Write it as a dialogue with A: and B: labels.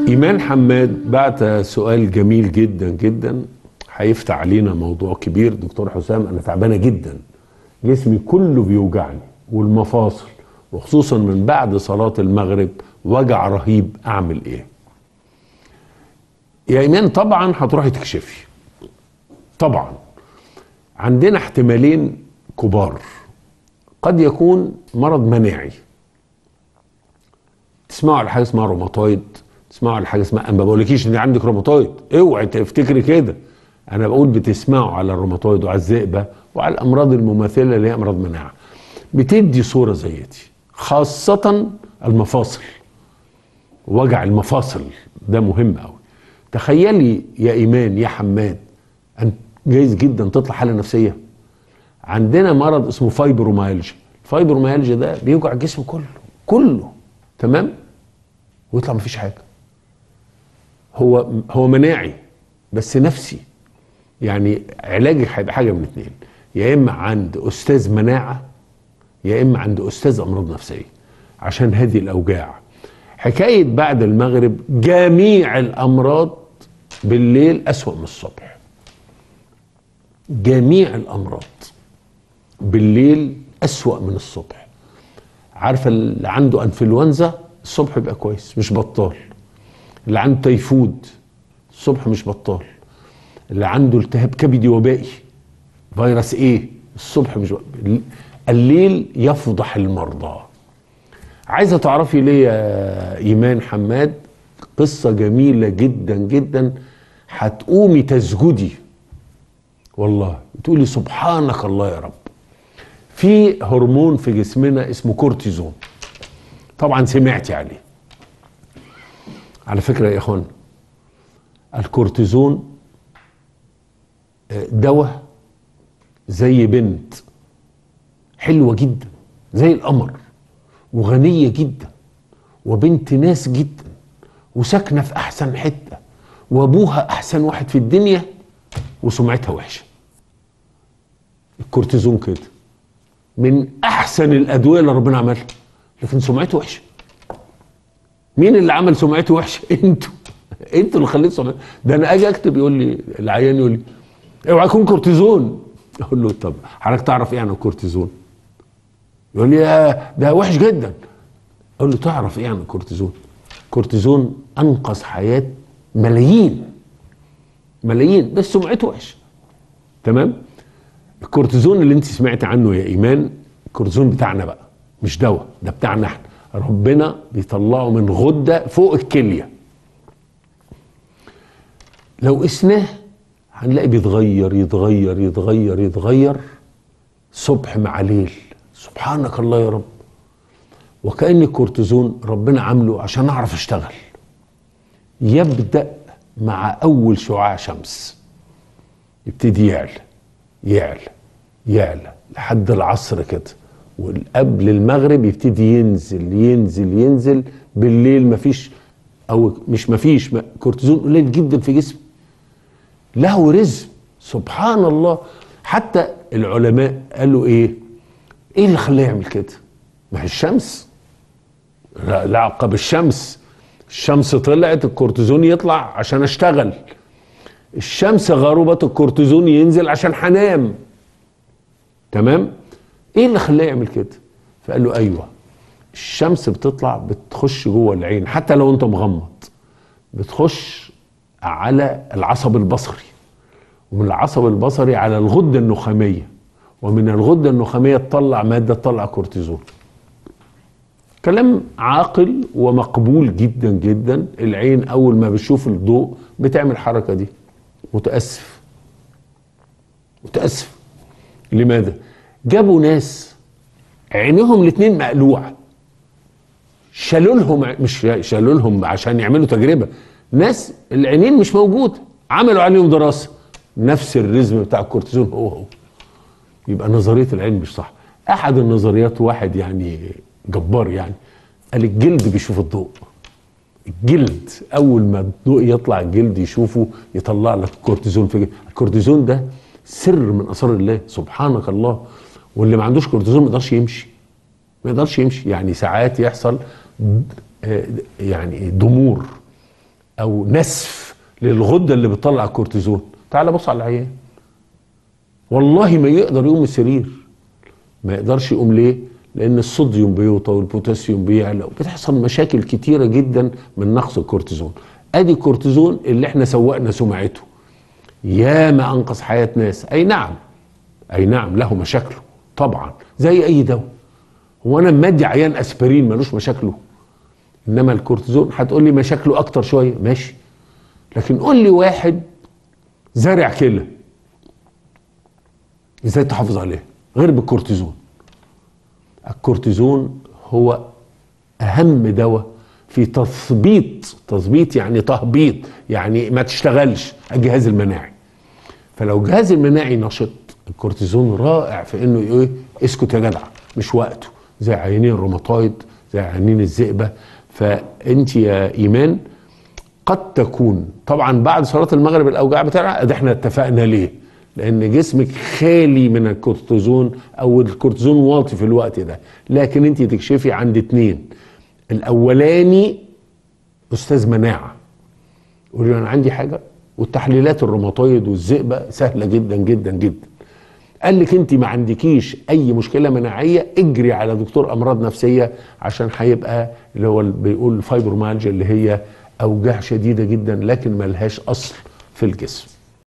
A: ايمان حماد بعت سؤال جميل جدا جدا هيفتح علينا موضوع كبير دكتور حسام انا تعبانه جدا جسمي كله بيوجعني والمفاصل وخصوصا من بعد صلاه المغرب وجع رهيب اعمل ايه يا ايمان طبعا هتروحي تكشفي طبعا عندنا احتمالين كبار قد يكون مرض مناعي تسمعوا على حاجه اسمها روماتويد تسمعوا على حاجه اسمها انا ما بقولكيش ان عندك روماتويد اوعي تفتكري كده انا بقول بتسمعوا على الروماتويد وعلى الذئبه وعلى الامراض المماثله اللي هي امراض مناعه بتدي صوره زي دي خاصه المفاصل وجع المفاصل ده مهم قوي تخيلي يا ايمان يا حماد ان جايز جدا تطلع حاله نفسيه عندنا مرض اسمه فايبروميالجيا الفايبروميالجيا ده بيوجع الجسم كله كله تمام ويطلع مفيش حاجه هو هو مناعي بس نفسي يعني علاجك هيبقى حاجه من اتنين يا اما عند استاذ مناعه يا اما عند استاذ امراض نفسيه عشان هذه الاوجاع حكايه بعد المغرب جميع الامراض بالليل اسوا من الصبح جميع الامراض بالليل اسوا من الصبح عارفه اللي عنده انفلونزا الصبح يبقى كويس مش بطال اللي عنده تيفود الصبح مش بطال اللي عنده التهاب كبدي وبائي فيروس ايه الصبح مش بطال. الليل يفضح المرضى عايزه تعرفي ليه يا ايمان حماد قصه جميله جدا جدا هتقومي تسجدي والله تقولي سبحانك الله يا رب في هرمون في جسمنا اسمه كورتيزون طبعا سمعتي عليه على فكره يا اخوان الكورتيزون دواء زي بنت حلوه جدا زي القمر وغنيه جدا وبنت ناس جدا وساكنه في احسن حته وابوها احسن واحد في الدنيا وسمعتها وحشه الكورتيزون كده من احسن الادويه اللي ربنا عملها لكن سمعته وحشه مين اللي عمل سمعته وحشه انتوا انتوا اللي خليتوا سمعته ده انا اجي اكتب يقول لي العيان يقول لي اوعى يكون كورتيزون اقول له طب حضرتك تعرف ايه عن الكورتيزون يقول لي ده وحش جدا اقول له تعرف ايه عن الكورتيزون الكورتيزون انقذ حياه ملايين ملايين بس سمعته وحشه تمام الكورتيزون اللي انت سمعت عنه يا ايمان الكورتيزون بتاعنا بقى مش دواء ده بتاعنا احنا ربنا بيطلعه من غده فوق الكليه لو قسناه هنلاقي بيتغير يتغير يتغير يتغير صبح مع ليل سبحانك الله يا رب وكأن الكورتيزون ربنا عامله عشان اعرف اشتغل يبدأ مع اول شعاع شمس يبتدي يعلى يعلى يعلى لحد العصر كده وقبل المغرب يبتدي ينزل ينزل ينزل بالليل مفيش او مش مفيش كورتيزون قليل جدا في جسمي له رزق سبحان الله حتى العلماء قالوا ايه ايه اللي خلاه يعمل كده ما هي الشمس لا عقب الشمس الشمس طلعت الكورتيزون يطلع عشان اشتغل الشمس غربت الكورتيزون ينزل عشان هنام تمام ايه اللي خلاه يعمل كده فقال له ايوه الشمس بتطلع بتخش جوه العين حتى لو انت مغمض بتخش على العصب البصري ومن العصب البصري على الغده النخاميه ومن الغده النخاميه تطلع ماده تطلع كورتيزون كلام عاقل ومقبول جدا جدا العين اول ما بتشوف الضوء بتعمل الحركه دي متاسف متاسف لماذا جابوا ناس عينيهم الاثنين مقلوعه شالوا لهم مش شالوا لهم عشان يعملوا تجربه ناس العينين مش موجوده عملوا عليهم دراسه نفس الرزم بتاع الكورتيزون هو هو يبقى نظريه العين مش صح احد النظريات واحد يعني جبار يعني قال الجلد بيشوف الضوء الجلد اول ما الضوء يطلع الجلد يشوفه يطلع لك الكورتيزون في الكورتيزون ده سر من اسرار الله سبحانك الله واللي ما عندوش كورتيزون ما يقدرش يمشي ما يقدرش يمشي يعني ساعات يحصل يعني ضمور او نسف للغده اللي بتطلع الكورتيزون تعال بص على العيان والله ما يقدر يقوم من السرير ما يقدرش يقوم ليه لان الصوديوم بيوطى والبوتاسيوم بيعلى وبتحصل مشاكل كتيره جدا من نقص الكورتيزون ادي الكورتيزون اللي احنا سوقنا سمعته ياما انقذ حياه ناس اي نعم اي نعم له مشاكله طبعا زي اي دواء هو انا مادي عيان اسبرين ملوش مشاكله انما الكورتيزون هتقول لي مشاكله اكتر شويه ماشي لكن قول لي واحد زارع كلى ازاي تحافظ عليه غير بالكورتيزون الكورتيزون هو اهم دواء في تثبيط تثبيط يعني تهبيط يعني ما تشتغلش الجهاز المناعي فلو الجهاز المناعي نشط الكورتيزون رائع في انه ايه اسكت يا جدع مش وقته زي عيانين الروماتويد زي عيانين الذئبه فانت يا ايمان قد تكون طبعا بعد صلاه المغرب الاوجاع بتاعها ده احنا اتفقنا ليه لان جسمك خالي من الكورتيزون او الكورتيزون واطي في الوقت ده لكن انت تكشفي عند اتنين الاولاني استاذ مناعه قولي له انا عندي حاجه والتحليلات الروماتويد والذئبه سهله جدا جدا جدا قال لك انت ما عندكيش اي مشكله مناعيه اجري على دكتور امراض نفسيه عشان هيبقى اللي هو بيقول فايبرومالجيا اللي هي اوجاع شديده جدا لكن ملهاش اصل في الجسم